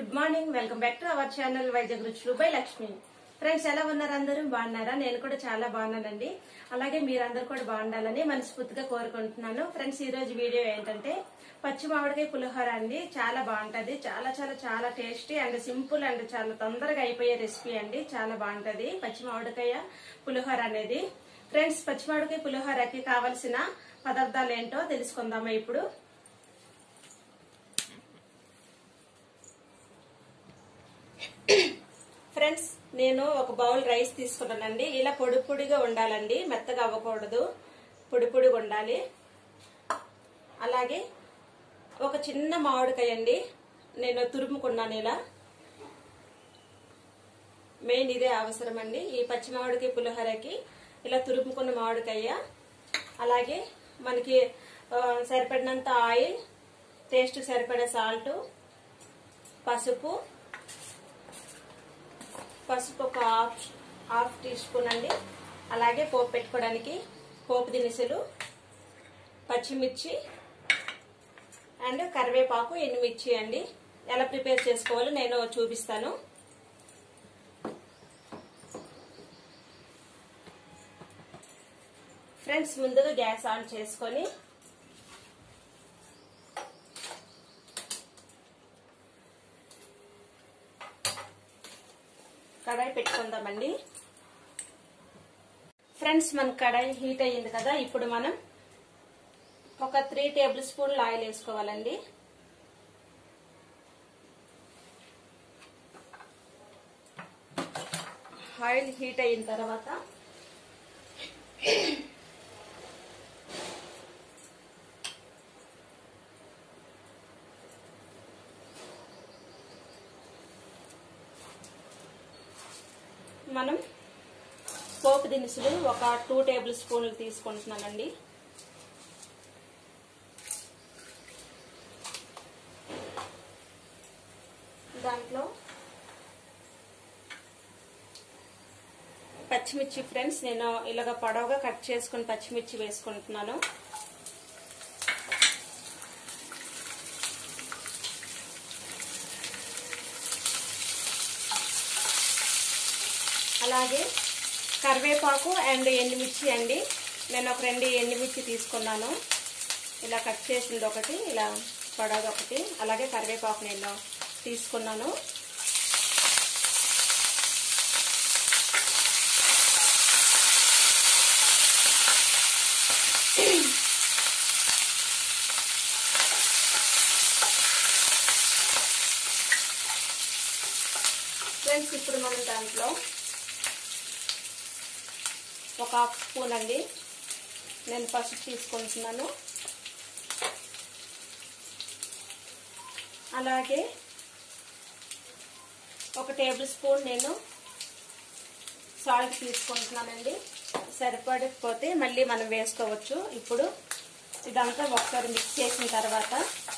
good morning welcome back to our channel Vizag రుచులు by Lakshmi friends ఎలా ఉన్నారు అందరూ బాగున్నారా నేను కూడా చాలా బాగున్నానండి అలాగే మీరందరూ కూడా బాగుండాలని మనస్ఫూర్తిగా కోరుకుంటున్నాను ఫ్రెండ్స్ ఈ రోజు వీడియో ఏంటంటే పచ్చి మామిడికాయ పులిహోర అండి చాలా బాగుంటది చాలా చాలా చాలా టేస్టీ అండ్ సింపుల్ అండ్ చాలా తొందరగా అయిపోయే రెసిపీ అండి చాలా బాగుంటది పచ్చి మామిడికాయ పులిహోర అనేది ఫ్రెండ్స్ పచ్చి మామిడికాయ పులిహోరకి కావలసిన పదార్థాలు ఏంటో తెలుసుకుందామా ఇప్పుడు ఫ్రెండ్స్ నేను ఒక బౌల్ రైస్ తీసుకున్నానండి ఇలా పొడి పొడిగా ఉండాలండి మెత్తగా అవ్వకూడదు పొడి పొడిగా ఉండాలి అలాగే ఒక చిన్న మామిడికాయ అండి నేను తురుముకున్నాను ఇలా మెయిన్ ఇదే అవసరం అండి ఈ పచ్చి మామిడికాయ పులిహోరకి ఇలా తురుముకున్న మామిడికాయ అలాగే మనకి ఆ, సరిపడినంత ఆయిల్ టేస్ట్ సరిపడే సాల్ట్ పసుపు పసుపు ఒక హాఫ్ హాఫ్ టీ స్పూన్ అండి అలాగే పోపు పెట్టుకోవడానికి పోపు దినుసులు పచ్చిమిర్చి అండ్ కరివేపాకు ఎండుమిర్చి అండి ఎలా ప్రిపేర్ చేసుకోవాలో నేను చూపిస్తాను ఫ్రెండ్స్ ముందుగా గ్యాస్ ఆన్ చేసుకొని కడాయి పెట్టుకుందామండి ఫ్రెండ్స్ మన కడాయి హీట్ అయ్యింది కదా ఇప్పుడు మనం ఒక త్రీ టేబుల్ స్పూన్లు ఆయిల్ వేసుకోవాలండి ఆయిల్ హీట్ అయిన తర్వాత మనం పోపు దినుసులు ఒక టూ టేబుల్ స్పూన్లు తీసుకుంటున్నానండి దాంట్లో పచ్చిమిర్చి ఫ్రెండ్స్ నేను ఇలాగ పొడవుగా కట్ చేసుకుని పచ్చిమిర్చి వేసుకుంటున్నాను అలాగే కరివేపాకు అండ్ ఎండుమిర్చి అండి నేను ఒక రెండు ఎండుమిర్చి తీసుకున్నాను ఇలా కట్ చేసింది ఒకటి ఇలా పొడవు ఒకటి అలాగే కరివేపాకు నేను తీసుకున్నాను ఫ్రెండ్స్ ఇప్పుడు మనం దాంట్లో ఒక హాఫ్ స్పూన్ అండి నేను పసుపు తీసుకుంటున్నాను అలాగే ఒక టేబుల్ స్పూన్ నేను సాల్ట్ తీసుకుంటున్నానండి సరిపడకపోతే మళ్ళీ మనం వేసుకోవచ్చు ఇప్పుడు ఇదంతా ఒకసారి మిక్స్ చేసిన తర్వాత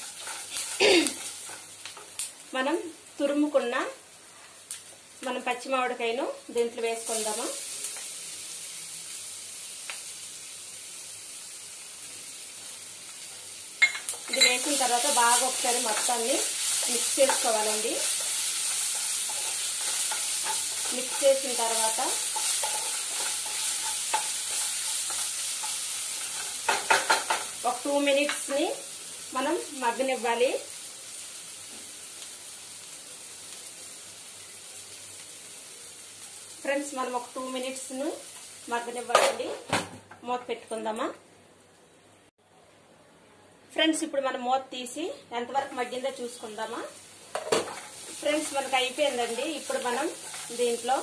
మనం తురుముకున్న మనం పచ్చి మామిడికాయను దీంట్లో వేసుకుందామా ఇది వేసిన తర్వాత బాగా ఒకసారి మొత్తాన్ని మిక్స్ చేసుకోవాలండి మిక్స్ చేసిన తర్వాత ఒక టూ మినిట్స్ని మనం మగ్గనివ్వాలి ఫ్రెండ్స్ మనం ఒక టూ మినిట్స్ను మగ్గనివ్వాలండి మూత పెట్టుకుందామా ఫ్రెండ్స్ ఇప్పుడు మనం మూత తీసి ఎంతవరకు మగ్గిందో చూసుకుందామా ఫ్రెండ్స్ మనకు అయిపోయిందండి ఇప్పుడు మనం దీంట్లో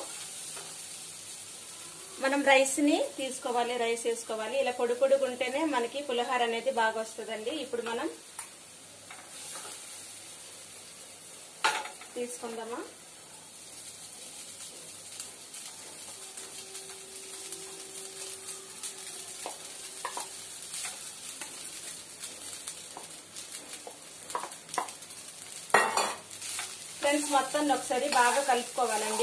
మనం రైస్ని తీసుకోవాలి రైస్ వేసుకోవాలి ఇలా పొడి పొడిగా ఉంటేనే మనకి పులిహోర అనేది బాగా వస్తుందండి ఇప్పుడు మనం తీసుకుందామా ఫ్రెండ్స్ మొత్తం ఒకసారి బాగా కలుపుకోవాలండి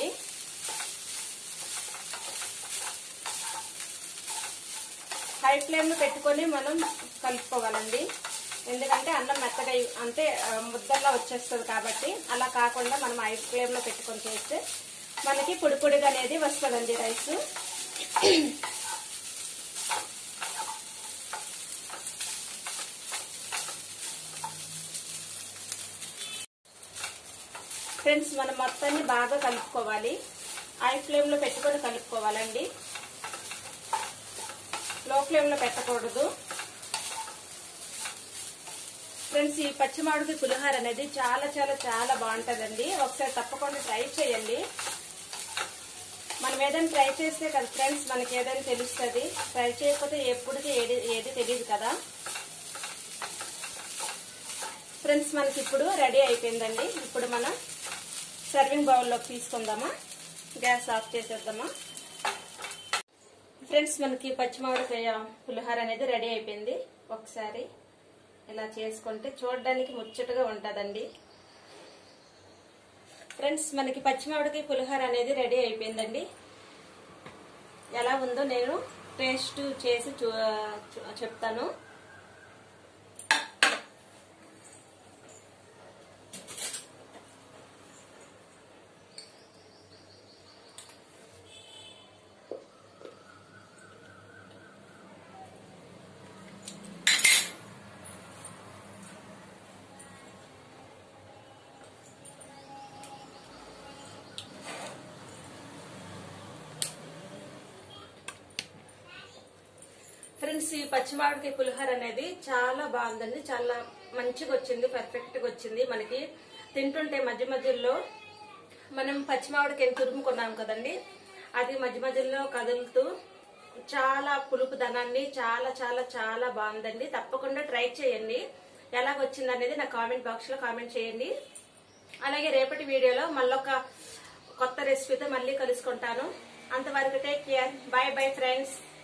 హై ఫ్లేమ్ పెట్టుకొని మనం కలుపుకోవాలండి ఎందుకంటే అన్నం మెత్తగా అయి- అంటే ఆ, ముద్దల్లా వచ్చేస్తుంది కాబట్టి అలా కాకుండా మనం ఐ ఫ్లేమ్లో పెట్టుకొని చేస్తే మనకి పొడి పొడిగా అనేది వస్తుందండి రైస్ ఫ్రెండ్స్ మనం మొత్తాన్ని బాగా కలుపుకోవాలి ఐ ఫ్లేమ్లో పెట్టుకొని కలుపుకోవాలండి లో ఫ్లేమ్లో పెట్టకూడదు ఫ్రెండ్స్ ఈ పచ్చి మామిడికి పులిహోర అనేది చాలా చాలా చాలా బాగుంటుందండి ఒకసారి తప్పకుండా ట్రై చేయండి మనం ఏదైనా ట్రై చేస్తే కదా ఫ్రెండ్స్ మనకి ఏదైనా తెలుస్తుంది ట్రై చేయకపోతే ఎప్పటికీ ఏది ఏది తెలియదు కదా ఫ్రెండ్స్ మనకి ఇప్పుడు రెడీ అయిపోయిందండి ఇప్పుడు మనం సర్వింగ్ బౌల్లోకి తీసుకుందామా గ్యాస్ ఆఫ్ చేసేద్దామా ఫ్రెండ్స్ మనకి పచ్చి మామిడికాయ పులిహోర అనేది రెడీ అయిపోయింది ఒకసారి ఇలా చేసుకుంటే చూడడానికి ముచ్చటగా ఉంటుందండి ఫ్రెండ్స్ మనకి పచ్చి మామిడికాయ పులిహోర అనేది రెడీ అయిపోయిందండి ఎలా ఉందో నేను టేస్ట్ చేసి చూ చూ- చెప్తాను ఫ్రెండ్స్ ఈ పచ్చి మామిడికాయ పులిహోర అనేది చాలా బాగుందండి చాలా మంచిగా వచ్చింది పర్ఫెక్ట్ గా వచ్చింది మనకి తింటుంటే మధ్య మధ్యలో మనం పచ్చి మామిడికాయ తురుముకున్నాం కదండి అది మధ్య మధ్యలో కదులుతూ చాలా పులుపు ధనాన్ని చాలా చాలా చాలా బాగుందండి తప్పకుండా ట్రై చేయండి ఎలాగొచ్చింది అనేది నా కామెంట్ బాక్స్ లో కామెంట్ చేయండి అలాగే రేపటి వీడియోలో మళ్ళొక కొత్త రెసిపీతో మళ్ళీ కలుసుకుంటాను అంతవరకు take care bye bye friends